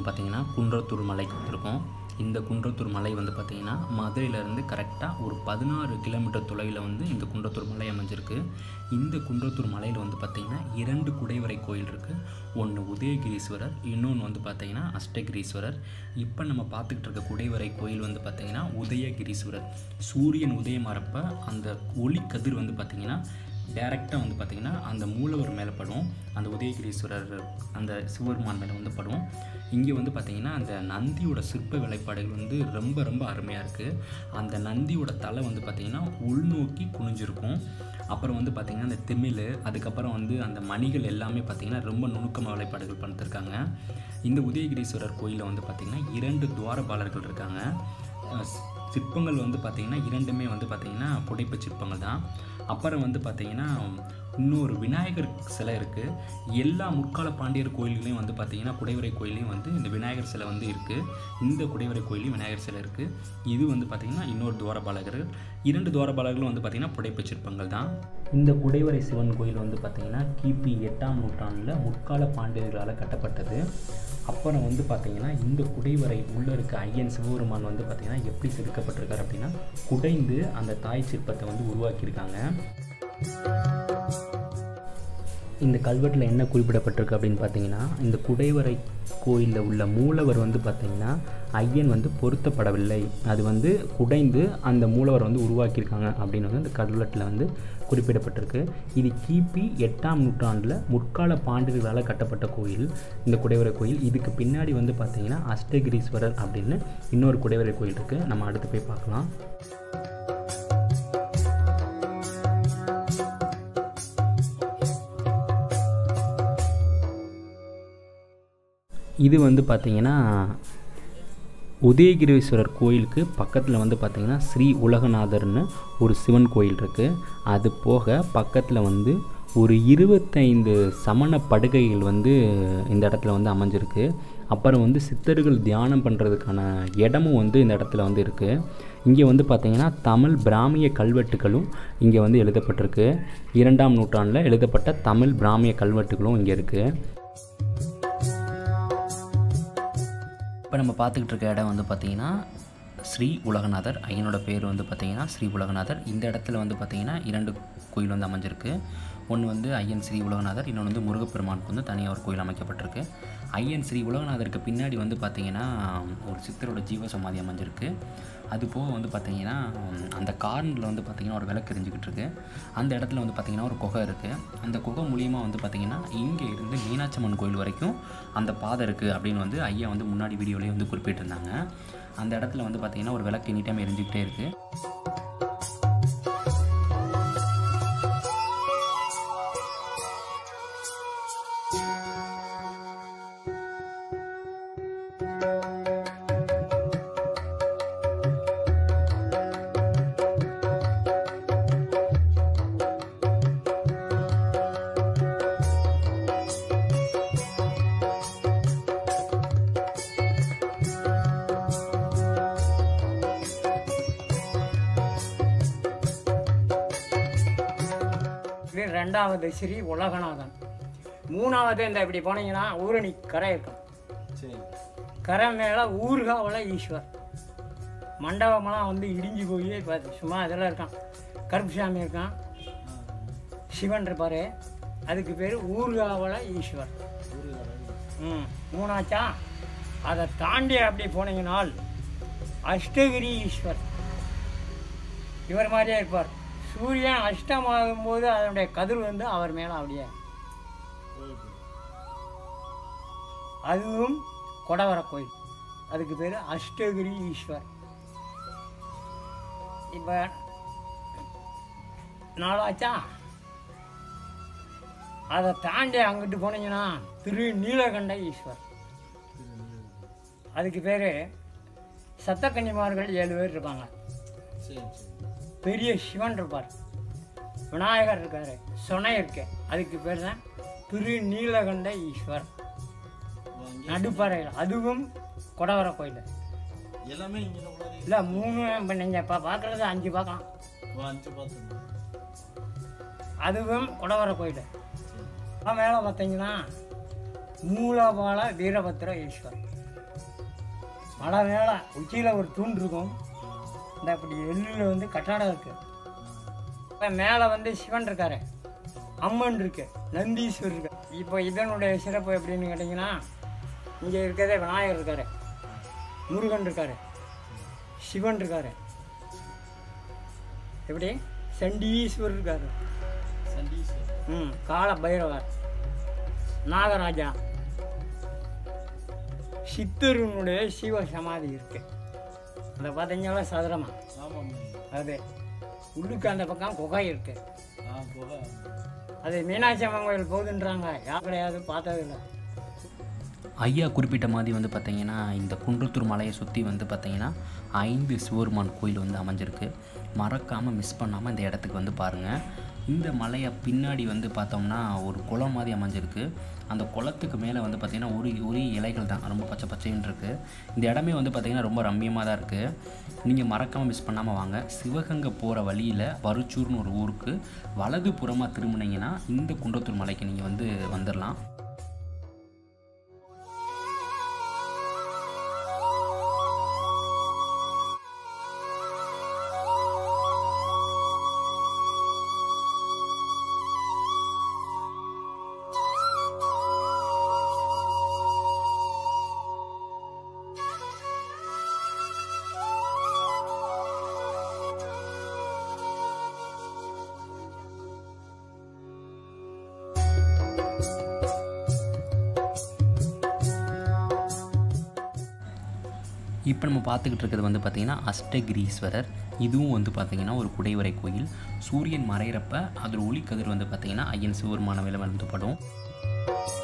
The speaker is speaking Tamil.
பார்த்தீங்கன்னா குன்றத்தூர் மலைக்கு வந்திருக்கோம் இந்த குன்றத்தூர் மலை வந்து பார்த்திங்கன்னா மதுரையிலேருந்து கரெக்டாக ஒரு பதினாறு கிலோமீட்டர் தொலைவில் வந்து இந்த குன்றத்தூர் மலை அமைஞ்சிருக்கு இந்த குன்றத்தூர் மலையில் வந்து பார்த்திங்கன்னா இரண்டு குடைவரை கோயில் இருக்குது ஒன்று உதயகிரீஸ்வரர் இன்னொன்று வந்து பார்த்திங்கன்னா அஷ்டகிரீஸ்வரர் இப்போ நம்ம பார்த்துக்கிட்டு இருக்க குடைவரை கோயில் வந்து பார்த்திங்கன்னா உதயகிரீஸ்வரர் சூரியன் உதயமாறப்ப அந்த ஒளி கதிர் வந்து பார்த்திங்கன்னா டேரெக்டாக வந்து பார்த்திங்கன்னா அந்த மூலவர் மேலே படும் அந்த உதயகிரீஸ்வரர் அந்த சிவபெருமான் மேலே வந்து படும் இங்கே வந்து பார்த்திங்கன்னா அந்த நந்தியோட சிற்ப வேலைப்பாடுகள் வந்து ரொம்ப ரொம்ப அருமையாக இருக்குது அந்த நந்தியோட தலை வந்து பார்த்திங்கன்னா உள்நோக்கி குனிஞ்சிருக்கும் அப்புறம் வந்து பார்த்திங்கன்னா அந்த திமிழ் அதுக்கப்புறம் வந்து அந்த மணிகள் எல்லாமே பார்த்திங்கன்னா ரொம்ப நுணுக்கமாக வேலைப்பாடுகள் பண்ணிருக்காங்க இந்த உதயகிரீஸ்வரர் கோயிலில் வந்து பார்த்திங்கன்னா இரண்டு துவாரபாலர்கள் இருக்காங்க அஹ் சிற்பங்கள் வந்து பார்த்திங்கன்னா இரண்டுமே வந்து பார்த்திங்கன்னா புடைப்பு சிற்பங்கள் தான் அப்புறம் வந்து பார்த்திங்கன்னா இன்னொரு விநாயகர் சிலை இருக்குது எல்லா முற்கால பாண்டியர் கோயில்களையும் வந்து பார்த்திங்கன்னா குடைவரை கோயிலையும் வந்து இந்த விநாயகர் சிலை வந்து இருக்குது இந்த குடைவரை கோயிலையும் விநாயகர் சிலை இருக்குது இது வந்து பார்த்திங்கன்னா இன்னொரு துவாரபாலகர் இரண்டு துவாரபாலகர்களும் வந்து பார்த்திங்கன்னா புடைப்பு சிற்பங்கள் தான் இந்த குடைவரை சிவன் கோயில் வந்து பார்த்திங்கன்னா கிபி எட்டாம் நூற்றாண்டில் முற்கால பாண்டியர்களால் கட்டப்பட்டது அப்புறம் வந்து பார்த்திங்கன்னா இந்த குடைவரை உள்ளே இருக்க ஐயன் சிவபெருமான் வந்து பார்த்திங்கன்னா எப்படி செதுக்கப்பட்டிருக்காரு அப்படின்னா குடைந்து அந்த தாய் சிற்பத்தை வந்து உருவாக்கியிருக்காங்க இந்த கல்வெட்டில் என்ன குறிப்பிடப்பட்டிருக்கு அப்படின்னு பார்த்தீங்கன்னா இந்த குடைவரை கோயிலில் உள்ள மூலவர் வந்து பார்த்தீங்கன்னா ஐயன் வந்து பொருத்தப்படவில்லை அது வந்து குடைந்து அந்த மூலவர் வந்து உருவாக்கியிருக்காங்க அப்படின்னு வந்து இந்த கல்வெட்டில் வந்து குறிப்பிடப்பட்டிருக்கு இது கிபி எட்டாம் நூற்றாண்டில் முற்கால பாண்டியர்களால் கட்டப்பட்ட கோயில் இந்த குடைவரை கோயில் இதுக்கு பின்னாடி வந்து பார்த்தீங்கன்னா அஷ்டகிரீஸ்வரர் அப்படின்னு இன்னொரு குடைவரை கோயில் இருக்குது நம்ம அடுத்து போய் பார்க்கலாம் இது வந்து பார்த்திங்கன்னா உதயகிரீஸ்வரர் கோயிலுக்கு பக்கத்தில் வந்து பார்த்திங்கன்னா ஸ்ரீ உலகநாதர்னு ஒரு சிவன் கோயில் இருக்குது அது போக பக்கத்தில் வந்து ஒரு இருபத்தைந்து சமண படுகைகள் வந்து இந்த இடத்துல வந்து அமைஞ்சிருக்கு அப்புறம் வந்து சித்தர்கள் தியானம் பண்ணுறதுக்கான இடமும் வந்து இந்த இடத்துல வந்து இருக்குது இங்கே வந்து பார்த்திங்கன்னா தமிழ் பிராமிய கல்வெட்டுகளும் இங்கே வந்து எழுதப்பட்டிருக்கு இரண்டாம் நூற்றாண்டில் எழுதப்பட்ட தமிழ் பிராமிய கல்வெட்டுகளும் இங்கே இருக்குது இப்போ நம்ம பார்த்துக்கிட்டு இருக்க இடம் வந்து பார்த்திங்கன்னா ஸ்ரீ உலகநாதர் ஐயனோட பேர் வந்து பார்த்திங்கன்னா ஸ்ரீ உலகநாதர் இந்த இடத்துல வந்து பார்த்திங்கன்னா இரண்டு கோயில் வந்து அமைஞ்சிருக்கு ஒன்று வந்து ஐயன் ஸ்ரீ உலகநாதர் இன்னொன்று வந்து முருகப்பெருமானுக்கு வந்து தனியாக ஒரு கோயில் அமைக்கப்பட்டிருக்கு ஐயன் ஸ்ரீ உலகநாதருக்கு பின்னாடி வந்து பார்த்திங்கன்னா ஒரு சித்தரோட ஜீவ சமாதி அமைஞ்சிருக்கு அது போக வந்து பார்த்திங்கன்னா அந்த கார்னில் வந்து பார்த்திங்கன்னா ஒரு விளக்கு எரிஞ்சுக்கிட்டு இருக்கு அந்த இடத்துல வந்து பார்த்திங்கன்னா ஒரு குகை இருக்குது அந்த குகை மூலியமாக வந்து பார்த்திங்கன்னா இங்கே இருந்து மீனாட்சி அம்மன் கோயில் வரைக்கும் அந்த பாதை இருக்குது அப்படின்னு வந்து ஐயா வந்து முன்னாடி வீடியோலேயே வந்து குறிப்பிட்டிருந்தாங்க அந்த இடத்துல வந்து பார்த்திங்கன்னா ஒரு விளக்கு எனி டைம் எரிஞ்சுக்கிட்டே இருக்குது இது ரெண்டாவது ஸ்ரீ உலகநாதன் மூணாவது இந்த இப்படி போனீங்கன்னா ஊரணி கரை இருக்கும் சரி கரை மேலே ஊர்காவில் ஈஸ்வர் மண்டபமெல்லாம் வந்து இடிஞ்சு போய் இப்போ சும்மா இதெல்லாம் இருக்கான் கருப்புசாமி இருக்கான் சிவன் இருப்பார் அதுக்கு பேர் ஊர்காவல ஈஸ்வர் ம் மூணாச்சா அதை தாண்டி அப்படி போனீங்கனால் அஷ்டகிரி ஈஸ்வர் இவர் மாதிரியே இருப்பார் சூரியன் அஷ்டமாகும் போது அதனுடைய கதிர் வந்து அவர் மேலே அப்படியே அதுவும் கொடவர கோயில் அதுக்கு பேர் அஷ்டகிரி ஈஸ்வர் இப்போ நாளாச்சா அதை தாண்டி அங்கிட்டு போனீங்கன்னா திரு நீலகண்ட ஈஸ்வர் அதுக்கு பேர் சத்தக்கன்னிமார்கள் ஏழு பேர் இருப்பாங்க சரி சரி பெரிய சிவன் இருப்பார் விநாயகர் இருக்காரு சுனை இருக்கு அதுக்கு பேர் தான் திரு நீலகண்ட ஈஸ்வர் நடுப்பறையில் அதுவும் கொடவர கோயில் எல்லாமே இங்கே தான் உள்ளாரே இல்லை மூணு இப்போ நீங்கள் இப்போ பார்க்குறது அஞ்சு பார்க்கலாம் அஞ்சு பார்த்துருந்தோம் அதுவும் கொடவர கோயில் மேலே பார்த்தீங்கன்னா மூலபால வீரபத்ர ஈஸ்வர் மலை மேலே உச்சியில் ஒரு தூண் இருக்கும் இந்த அப்படி எள்ளில் வந்து கட்டாடம் இருக்குது இப்போ மேலே வந்து சிவன் இருக்காரு அம்மன் இருக்கு நந்தீஸ்வரர் இருக்கு இப்போ இதனுடைய சிறப்பு எப்படின்னு கேட்டிங்கன்னா இங்கே இருக்கிறதே விநாயகர் இருக்காரு முருகன் இருக்காரு சிவன் இருக்காரு எப்படி சண்டீஸ்வரர் இருக்காரு சண்டீஸ்வர் ம் கால பைரவர் நாகராஜா சித்தருனுடைய சிவ சமாதி இருக்கு அதை பார்த்தீங்கன்னா சதுரமா ஆமாம் அது உள்ளுக்கு அந்த பக்கம் குகை இருக்கு ஆ குகை அது மீனாட்சி அம்மன் கோயில் போகுதுன்றாங்க யார் கிடையாது பார்த்ததில்ல ஐயா குறிப்பிட்ட மாதிரி வந்து பார்த்தீங்கன்னா இந்த குன்றத்தூர் மலையை சுற்றி வந்து பார்த்தீங்கன்னா ஐந்து சிவருமான் கோயில் வந்து அமைஞ்சிருக்கு மறக்காமல் மிஸ் பண்ணாமல் இந்த இடத்துக்கு வந்து பாருங்கள் இந்த மலையை பின்னாடி வந்து பார்த்தோம்னா ஒரு குளம் மாதிரி அமைஞ்சிருக்கு அந்த குளத்துக்கு மேலே வந்து பார்த்திங்கன்னா ஒரு ஒரு இலைகள் தான் ரொம்ப பச்சை பச்சைன்னு இருக்குது இந்த இடமே வந்து பார்த்திங்கன்னா ரொம்ப ரம்மியமாக தான் இருக்குது நீங்கள் மறக்காமல் மிஸ் பண்ணாமல் வாங்க சிவகங்கை போகிற வழியில் பருச்சூர்னு ஒரு ஊருக்கு வலது புறமாக திரும்பினீங்கன்னா இந்த குன்றத்தூர் மலைக்கு நீங்கள் வந்து வந்துடலாம் இப்போ நம்ம பார்த்துக்கிட்டு இருக்கிறது வந்து பார்த்திங்கன்னா அஷ்டகிரீஸ்வரர் இதுவும் வந்து பார்த்திங்கன்னா ஒரு குடைவரை கோயில் சூரியன் மறையிறப்ப அதோட ஒளிக்கதிர் வந்து பார்த்திங்கன்னா ஐயன் சிவருமான மேலே வந்து படும்